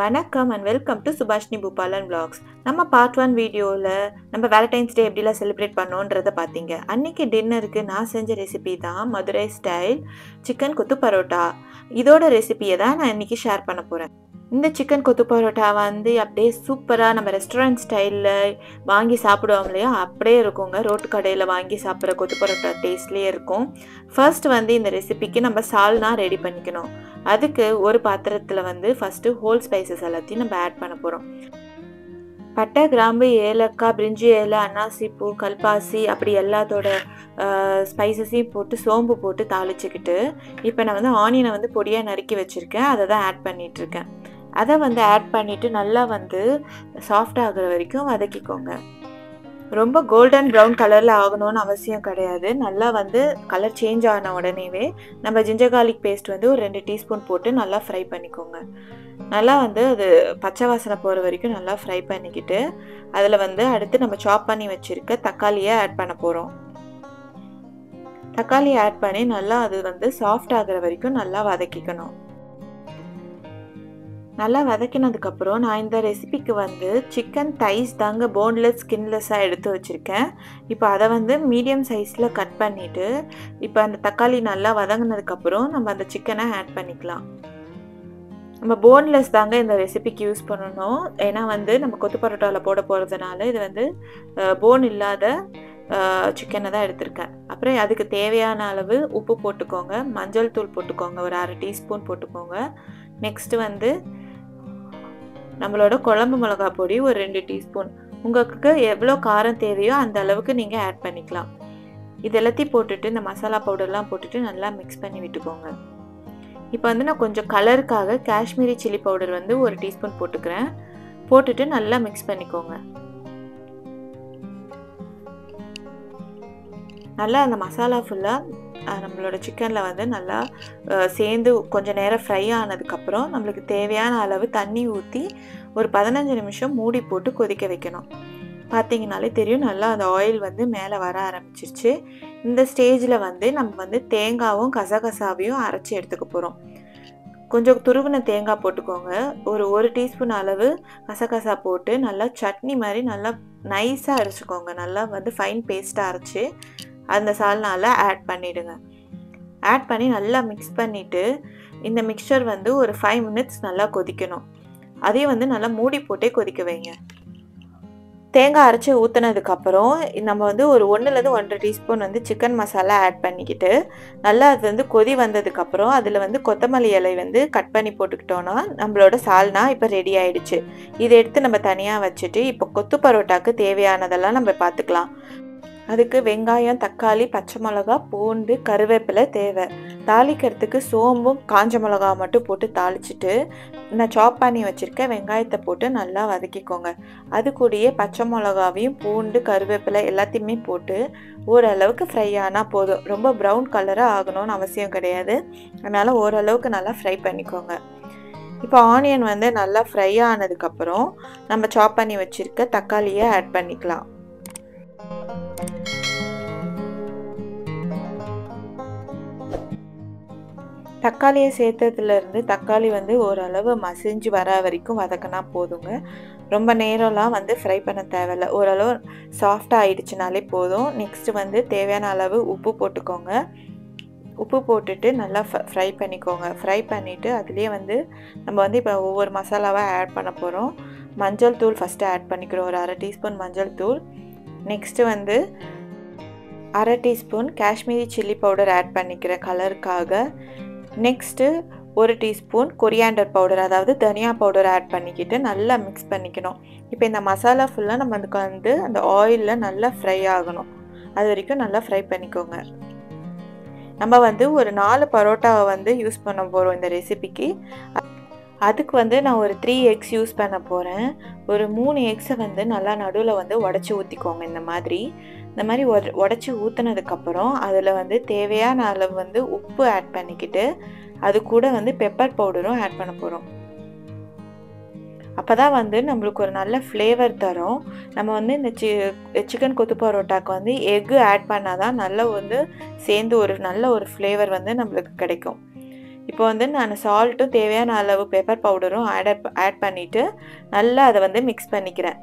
வணக்கம் and welcome to Subhashini Boopalan vlogs நம்ம part one வீடியோவில் நம்ம வேலண்டைன்ஸ் டே எப்படிலாம் செலிப்ரேட் பண்ணோன்றத பார்த்தீங்க அன்னைக்கு டின்னருக்கு நான் செஞ்ச ரெசிபி தான் மதுரை ஸ்டைல் சிக்கன் கொத்து பரோட்டா இதோட ரெசிபியை தான் நான் இன்னைக்கு ஷேர் பண்ண போகிறேன் இந்த சிக்கன் கொத்து பரோட்டா வந்து அப்படியே சூப்பராக நம்ம ரெஸ்டாரண்ட் ஸ்டைலில் வாங்கி சாப்பிடுவோம் இல்லையா அப்படியே இருக்குங்க ரோட்டு கடையில் வாங்கி சாப்பிட்ற கொத்து பரோட்டா டேஸ்ட்லேயே இருக்கும் ஃபர்ஸ்ட் வந்து இந்த ரெசிபிக்கு நம்ம சால்னா ரெடி பண்ணிக்கணும் அதுக்கு ஒரு பாத்திரத்தில் வந்து ஃபஸ்ட்டு ஹோல் ஸ்பைசஸ் எல்லாத்தையும் நம்ம ஆட் பண்ண போகிறோம் பட்டை கிராம்பு ஏலக்காய் பிரிஞ்சி ஏலை அன்னாசி பூ கல்பாசி அப்படி எல்லாத்தோட ஸ்பைசஸையும் போட்டு சோம்பு போட்டு தாளிச்சுக்கிட்டு இப்போ நான் வந்து ஆனியனை வந்து பொடியாக நறுக்கி வச்சுருக்கேன் அதை தான் ஆட் பண்ணிகிட்ருக்கேன் அதை வந்து ஆட் பண்ணிவிட்டு நல்லா வந்து சாஃப்ட் ஆகுற வரைக்கும் வதக்கிக்கோங்க ரொம்ப கோல்டன் ப்ரௌன் கலரில் ஆகணும்னு அவசியம் கிடையாது நல்லா வந்து கலர் சேஞ்ச் ஆன உடனேவே நம்ம ஜிஞ்சர் கார்லிக் பேஸ்ட் வந்து ஒரு ரெண்டு டீஸ்பூன் போட்டு நல்லா ஃப்ரை பண்ணிக்கோங்க நல்லா வந்து அது பச்சை வாசனை போகிற வரைக்கும் நல்லா ஃப்ரை பண்ணிக்கிட்டு அதில் வந்து அடுத்து நம்ம சாப் பண்ணி வச்சுருக்க தக்காளியை ஆட் பண்ண போகிறோம் தக்காளியை ஆட் பண்ணி நல்லா அது வந்து சாஃப்ட் ஆகிற வரைக்கும் நல்லா வதக்கிக்கணும் நல்லா வதக்கினதுக்கப்புறம் நான் இந்த ரெசிபிக்கு வந்து சிக்கன் தைஸ் தாங்க போன்லெஸ் ஸ்கின்லெஸ்ஸாக எடுத்து வச்சுருக்கேன் இப்போ அதை வந்து மீடியம் சைஸில் கட் பண்ணிவிட்டு இப்போ அந்த தக்காளி நல்லா வதங்கினதுக்கப்புறம் நம்ம அந்த சிக்கனை ஆட் பண்ணிக்கலாம் நம்ம போன்லெஸ் தாங்க இந்த ரெசிபிக்கு யூஸ் பண்ணணும் ஏன்னா வந்து நம்ம கொத்து பரோட்டாவில் போட போகிறதுனால இது வந்து போன் இல்லாத சிக்கனை தான் எடுத்திருக்கேன் அப்புறம் அதுக்கு தேவையான அளவு உப்பு போட்டுக்கோங்க மஞ்சள் தூள் போட்டுக்கோங்க ஒரு அரை டீஸ்பூன் போட்டுக்கோங்க நெக்ஸ்ட்டு வந்து நம்மளோட குழம்பு மிளகா பொடி ஒரு ரெண்டு டீஸ்பூன் உங்களுக்கு எவ்வளோ காரம் தேவையோ அந்த அளவுக்கு நீங்கள் ஆட் பண்ணிக்கலாம் இது எல்லாத்தையும் போட்டுட்டு இந்த மசாலா பவுடர்லாம் போட்டுட்டு நல்லா மிக்ஸ் பண்ணி விட்டுக்கோங்க இப்போ வந்து நான் கொஞ்சம் கலருக்காக காஷ்மீரி சில்லி பவுடர் வந்து ஒரு டீஸ்பூன் போட்டுக்கிறேன் போட்டுட்டு நல்லா மிக்ஸ் பண்ணிக்கோங்க நல்லா அந்த மசாலா ஃபுல்லாக நம்மளோட சிக்கனில் வந்து நல்லா சேர்ந்து கொஞ்சம் நேரம் ஃப்ரை ஆனதுக்கப்புறம் நம்மளுக்கு தேவையான அளவு தண்ணி ஊற்றி ஒரு பதினஞ்சு நிமிஷம் மூடி போட்டு கொதிக்க வைக்கணும் பார்த்தீங்கனாலே தெரியும் நல்லா அந்த ஆயில் வந்து மேலே வர ஆரம்பிச்சிருச்சு இந்த ஸ்டேஜில் வந்து நம்ம வந்து தேங்காவும் கசகசாவையும் அரைச்சி எடுத்துக்க போகிறோம் கொஞ்சம் துருவின தேங்காய் போட்டுக்கோங்க ஒரு ஒரு டீஸ்பூன் அளவு கசகசா போட்டு நல்லா சட்னி மாதிரி நல்லா நைஸாக அரைச்சிக்கோங்க நல்லா வந்து ஃபைன் பேஸ்ட்டாக அரைச்சி அந்த சால்னால் ஆட் பண்ணிவிடுங்க ஆட் பண்ணி நல்லா மிக்ஸ் பண்ணிவிட்டு இந்த மிக்சர் வந்து ஒரு ஃபைவ் மினிட்ஸ் நல்லா கொதிக்கணும் அதையும் வந்து நல்லா மூடி போட்டே கொதிக்க வைங்க தேங்காய் அரைச்சி ஊற்றுனதுக்கப்புறம் நம்ம வந்து ஒரு ஒன்றுலேருந்து ஒன்றரை டீஸ்பூன் வந்து சிக்கன் மசாலா ஆட் பண்ணிக்கிட்டு நல்லா அது வந்து கொதி வந்ததுக்கப்புறம் அதில் வந்து கொத்தமல்லி இலை வந்து கட் பண்ணி போட்டுக்கிட்டோன்னா நம்மளோட சால்னா இப்போ ரெடி ஆயிடுச்சு இதை எடுத்து நம்ம தனியாக வச்சுட்டு இப்போ கொத்து பரோட்டாக்கு தேவையானதெல்லாம் நம்ம பார்த்துக்கலாம் அதுக்கு வெங்காயம் தக்காளி பச்சை மிளகா பூண்டு கருவேப்பிலை தேவை தாளிக்கிறதுக்கு சோம்பும் காஞ்ச மிளகா மட்டும் போட்டு தாளிச்சிட்டு நான் சாப் பண்ணி வச்சுருக்க வெங்காயத்தை போட்டு நல்லா வதக்கிக்கோங்க அது கூடயே பச்சை மிளகாவையும் பூண்டு கருவேப்பிலை எல்லாத்தையுமே போட்டு ஓரளவுக்கு ஃப்ரை ஆனால் போதும் ரொம்ப ப்ரௌன் கலராக ஆகணும்னு அவசியம் கிடையாது அதனால் ஓரளவுக்கு நல்லா ஃப்ரை பண்ணிக்கோங்க இப்போ ஆனியன் வந்து நல்லா ஃப்ரை ஆனதுக்கப்புறம் நம்ம சாப் பண்ணி வச்சுருக்க தக்காளியை ஆட் பண்ணிக்கலாம் தக்காளியை சேர்த்ததுலேருந்து தக்காளி வந்து ஓரளவு மசிஞ்சு வர வரைக்கும் வதக்கினா போதுங்க ரொம்ப நேரம்லாம் வந்து ஃப்ரை பண்ண தேவையில்ல ஓரளவு சாஃப்டாக ஆயிடுச்சுனாலே போதும் நெக்ஸ்ட்டு வந்து தேவையான அளவு உப்பு போட்டுக்கோங்க உப்பு போட்டுட்டு நல்லா ஃப்ரை பண்ணிக்கோங்க ஃப்ரை பண்ணிவிட்டு அதுலேயே வந்து நம்ம வந்து இப்போ ஒவ்வொரு மசாலாவாக ஆட் பண்ண போகிறோம் மஞ்சள் தூள் ஃபஸ்ட்டு ஆட் பண்ணிக்கிறோம் ஒரு அரை டீஸ்பூன் மஞ்சள் தூள் நெக்ஸ்ட்டு வந்து அரை teaspoon Kashmiri chilli powder add பண்ணிக்கிறேன் கலருக்காக நெக்ஸ்ட்டு ஒரு டீஸ்பூன் கொரியாண்டர் பவுடர் அதாவது தனியா பவுடர் ஆட் பண்ணிக்கிட்டு நல்லா மிக்ஸ் பண்ணிக்கணும் இப்போ இந்த மசாலா ஃபுல்லாக நம்ம அதுக்கு வந்து அந்த ஆயிலில் நல்லா ஃப்ரை ஆகணும் அது வரைக்கும் நல்லா ஃப்ரை பண்ணிக்கோங்க நம்ம வந்து ஒரு நாலு பரோட்டாவை வந்து யூஸ் பண்ண போகிறோம் இந்த ரெசிபிக்கு அதுக்கு வந்து நான் ஒரு த்ரீ எக்ஸ் யூஸ் பண்ண போகிறேன் ஒரு மூணு எக்ஸை வந்து நல்லா நடுவில் வந்து உடச்சி ஊற்றிக்கோங்க இந்த மாதிரி இந்த மாதிரி உடச்சி ஊற்றுனதுக்கப்புறம் அதில் வந்து தேவையான அளவு வந்து உப்பு ஆட் பண்ணிக்கிட்டு அது கூட வந்து பெப்பர் பவுடரும் ஆட் பண்ண போகிறோம் அப்போ தான் வந்து நம்மளுக்கு ஒரு நல்ல ஃப்ளேவர் தரும் நம்ம வந்து இந்த சி சிக்கன் கொத்து பரோட்டாக்கு வந்து எக்கு ஆட் பண்ணால் தான் நல்ல வந்து சேர்ந்து ஒரு நல்ல ஒரு ஃப்ளேவர் வந்து நம்மளுக்கு கிடைக்கும் இப்போ வந்து நான் சால்ட்டும் தேவையான அளவு பெப்பர் பவுடரும் ஆட் ஆட் பண்ணிவிட்டு நல்லா அதை வந்து மிக்ஸ் பண்ணிக்கிறேன்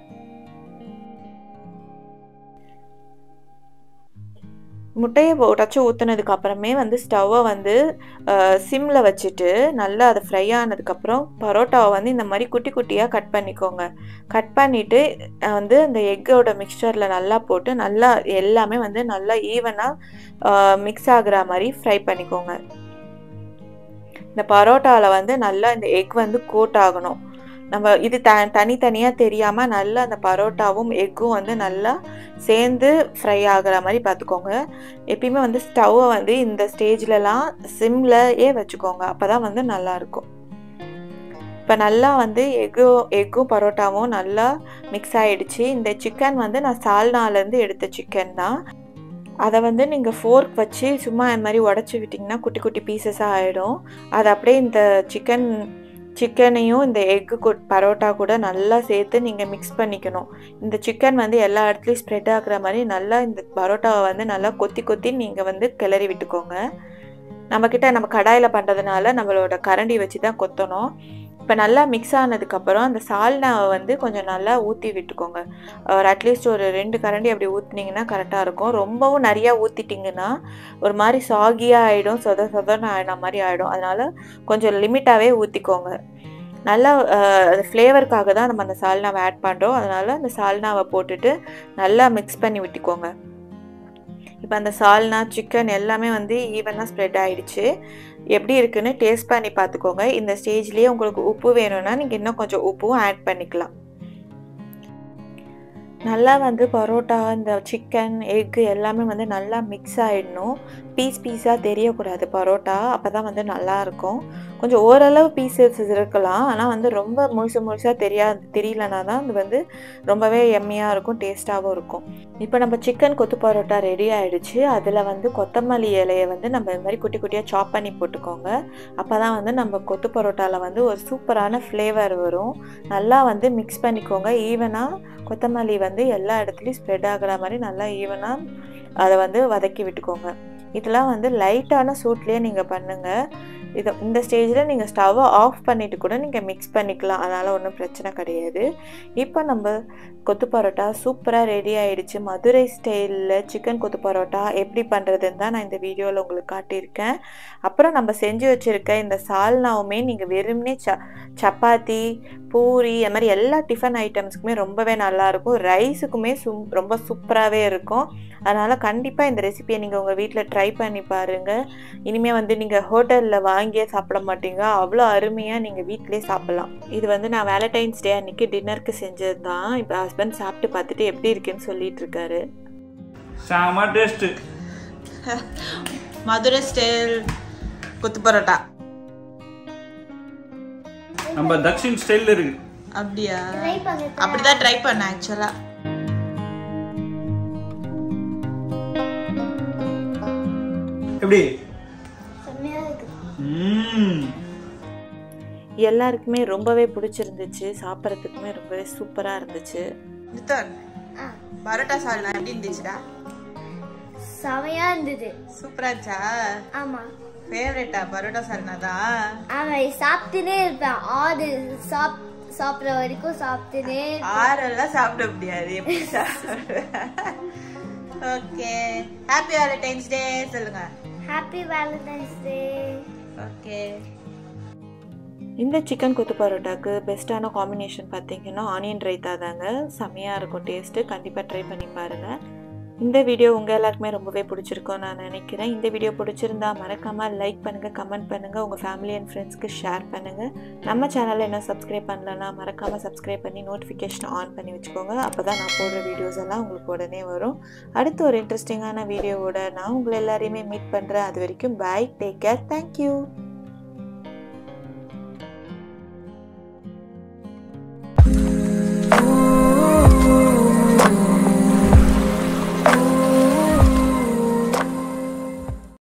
முட்டையை உடச்சி ஊற்றுனதுக்கு அப்புறமே வந்து ஸ்டவ்வை வந்து சிம்மில் வச்சுட்டு நல்லா அது ஃப்ரை ஆனதுக்கப்புறம் பரோட்டாவை வந்து இந்த மாதிரி குட்டி குட்டியாக கட் பண்ணிக்கோங்க கட் பண்ணிவிட்டு வந்து அந்த எக்கோட மிக்சரில் நல்லா போட்டு நல்லா எல்லாமே வந்து நல்லா ஈவனாக மிக்ஸ் ஆகுற மாதிரி ஃப்ரை பண்ணிக்கோங்க இந்த பரோட்டாவில் வந்து நல்லா இந்த எக் வந்து கோட் ஆகணும் நம்ம இது த தனித்தனியாக தெரியாமல் நல்லா அந்த பரோட்டாவும் எக்கும் வந்து நல்லா சேர்ந்து ஃப்ரை ஆகிற மாதிரி பார்த்துக்கோங்க எப்பயுமே வந்து ஸ்டவ்வை வந்து இந்த ஸ்டேஜ்லலாம் சிம்லையே வச்சுக்கோங்க அப்போ தான் வந்து நல்லாயிருக்கும் இப்போ நல்லா வந்து எக்கும் எக்கும் பரோட்டாவும் நல்லா மிக்ஸ் ஆகிடுச்சு இந்த சிக்கன் வந்து நான் சால்னாலேருந்து எடுத்த சிக்கன் தான் அதை வந்து நீங்கள் ஃபோர்க் வச்சு சும்மா இந்த மாதிரி உடச்சி விட்டிங்கன்னா குட்டி குட்டி பீசஸாக ஆகிடும் அதை அப்படியே இந்த சிக்கன் சிக்கனையும் இந்த எக்கு பரோட்டா கூட நல்லா சேர்த்து நீங்கள் மிக்ஸ் பண்ணிக்கணும் இந்த சிக்கன் வந்து எல்லா இடத்துலையும் ஸ்ப்ரெட் ஆகுற மாதிரி நல்லா இந்த பரோட்டாவை வந்து நல்லா கொத்தி கொத்தி நீங்கள் வந்து கிளறி விட்டுக்கோங்க நம்மக்கிட்ட நம்ம கடாயில் பண்ணுறதுனால நம்மளோட கரண்டி வச்சு தான் கொத்தணும் இப்போ நல்லா மிக்ஸ் ஆனதுக்கப்புறம் அந்த சால்னாவை வந்து கொஞ்சம் நல்லா ஊற்றி விட்டுக்கோங்க ஒரு அட்லீஸ்ட் ஒரு ரெண்டு கரண்டி அப்படி ஊற்றுனீங்கன்னா கரெக்டாக இருக்கும் ரொம்பவும் நிறையா ஊற்றிட்டிங்கன்னா ஒரு மாதிரி சாகியாக ஆகிடும் சொத சொதன்னு ஆகின மாதிரி ஆகிடும் அதனால் கொஞ்சம் லிமிட்டாகவே ஊற்றிக்கோங்க நல்லா ஃப்ளேவருக்காக தான் நம்ம அந்த சால்னாவை ஆட் பண்ணுறோம் அதனால் அந்த சால்னாவை போட்டுட்டு நல்லா மிக்ஸ் பண்ணி விட்டுக்கோங்க இப்போ அந்த சால்னா சிக்கன் எல்லாமே வந்து ஈவனாக ஸ்ப்ரெட் ஆகிடுச்சு எப்படி இருக்குன்னு டேஸ்ட் பண்ணி பார்த்துக்கோங்க இந்த ஸ்டேஜ்லேயே உங்களுக்கு உப்பு வேணும்னா நீங்கள் இன்னும் கொஞ்சம் உப்பும் ஆட் பண்ணிக்கலாம் நல்லா வந்து பரோட்டா இந்த சிக்கன் எக்கு எல்லாமே வந்து நல்லா மிக்ஸ் ஆகிடணும் பீஸ் பீஸாக தெரியக்கூடாது பரோட்டா அப்போ தான் வந்து நல்லாயிருக்கும் கொஞ்சம் ஓரளவு பீசஸ் இருக்கலாம் ஆனால் வந்து ரொம்ப முழுசு முழுசாக தெரியா தெரியலனா தான் அது வந்து ரொம்பவே எம்மியாக இருக்கும் டேஸ்ட்டாகவும் இருக்கும் இப்போ நம்ம சிக்கன் கொத்து பரோட்டா ரெடி ஆகிடுச்சு அதில் வந்து கொத்தமல்லி இலையை வந்து நம்ம இந்த மாதிரி குட்டி குட்டியாக சாப் பண்ணி போட்டுக்கோங்க அப்போ தான் வந்து நம்ம கொத்து பரோட்டாவில் வந்து ஒரு சூப்பரான ஃப்ளேவர் வரும் நல்லா வந்து மிக்ஸ் பண்ணிக்கோங்க ஈவனாக கொத்தமல்லி வந்து எல்லா இடத்துலையும் ஸ்ப்ரெட் ஆகிற மாதிரி நல்லா ஈவனாக அதை வந்து வதக்கி விட்டுக்கோங்க இதெல்லாம் வந்து லைட்டான சூட்லேயே நீங்கள் பண்ணுங்கள் இதை இந்த ஸ்டேஜில் நீங்கள் ஸ்டவ்வை ஆஃப் பண்ணிவிட்டு கூட நீங்கள் மிக்ஸ் பண்ணிக்கலாம் அதனால் ஒன்றும் பிரச்சனை கிடையாது இப்போ நம்ம கொத்து பரோட்டா சூப்பராக ரெடி ஆகிடுச்சு மதுரை ஸ்டைலில் சிக்கன் கொத்து பரோட்டா எப்படி பண்ணுறதுன்னு தான் நான் இந்த வீடியோவில் உங்களுக்கு காட்டியிருக்கேன் அப்புறம் நம்ம செஞ்சு வச்சுருக்க இந்த சால்னாவுமே நீங்கள் வெறுமனே ச சப்பாத்தி பூரி அது மாதிரி எல்லா டிஃபன் ஐட்டம்ஸ்க்குமே ரொம்பவே நல்லாயிருக்கும் ரைஸுக்குமே சும் ரொம்ப சூப்பராகவே இருக்கும் அதனால் கண்டிப்பாக இந்த ரெசிபியை நீங்கள் உங்கள் வீட்டில் ட்ரை பண்ணி பாருங்கள் இனிமேல் வந்து நீங்கள் ஹோட்டலில் வாங்கியே சாப்பிட மாட்டீங்க அவ்வளோ அருமையாக நீங்கள் வீட்டிலே சாப்பிட்லாம் இது வந்து நான் வேலண்டைன்ஸ் டே அன்றைக்கி டின்னருக்கு செஞ்சது தான் இப்போ ஹஸ்பண்ட் சாப்பிட்டு பார்த்துட்டு எப்படி இருக்குன்னு சொல்லிட்டு இருக்காரு செம டேஸ்ட்டு மதுரை ஸ்டைல் கொத்து பரோட்டா நம்ம தக்ஷின் ஸ்டைலில் இருக்கு அப்படியா அப்படிதான் ட்ரை பண்ணேன் ஆக்சுவலா எப்படி ம் எல்லாருக்குமே ரொம்பவே பிடிச்சிருந்துச்சு சாப்பிட்றதுக்குமே ரொம்பவே சூப்பராக இருந்துச்சு பரோட்டா சால்னா எப்படி இருந்துச்சுடா செமையா இருந்தது சூப்பரா இருந்துச்சா ஆமா ஃபேவரட்டா பரோட்டா சால்னா தான் ஆமா சாப்பிட்டுனே இருப்பேன் ஆறு சாப் சாப்பிட்ற வரைக்கும் சாப்பிட்டுனே ஆறெல்லாம் சாப்பிட முடியாது எப்படி ஓகே ஹாப்பி வேலண்டைன்ஸ் டே சொல்லுங்க ஹாப்பி வேலண்டைன்ஸ் டே ஓகே இந்த சிக்கன் கொத்து பரோட்டாக்கு பெஸ்ட்டான காம்பினேஷன் பார்த்தீங்கன்னா ஆனியன் ரைத்தா தாங்க செம்மையாக இருக்கும் டேஸ்ட்டு கண்டிப்பாக ட்ரை பண்ணி பாருங்கள் இந்த வீடியோ உங்கள் எல்லாருக்குமே ரொம்பவே பிடிச்சிருக்கும் நான் நினைக்கிறேன் இந்த வீடியோ பிடிச்சிருந்தா மறக்காமல் லைக் பண்ணுங்கள் கமெண்ட் பண்ணுங்கள் உங்கள் ஃபேமிலி அண்ட் ஃப்ரெண்ட்ஸ்க்கு ஷேர் பண்ணுங்கள் நம்ம சேனலை இன்னும் சப்ஸ்கிரைப் பண்ணலன்னா மறக்காமல் சப்ஸ்கிரைப் பண்ணி நோட்டிஃபிகேஷன் ஆன் பண்ணி வச்சுக்கோங்க அப்போ தான் நான் போடுற வீடியோஸ் எல்லாம் உங்களுக்கு உடனே வரும் அடுத்து ஒரு இன்ட்ரெஸ்டிங்கான வீடியோவோட நான் உங்களை எல்லாரையுமே மீட் பண்ணுறேன் அது வரைக்கும் பாய் டேக் கேர் தேங்க்யூ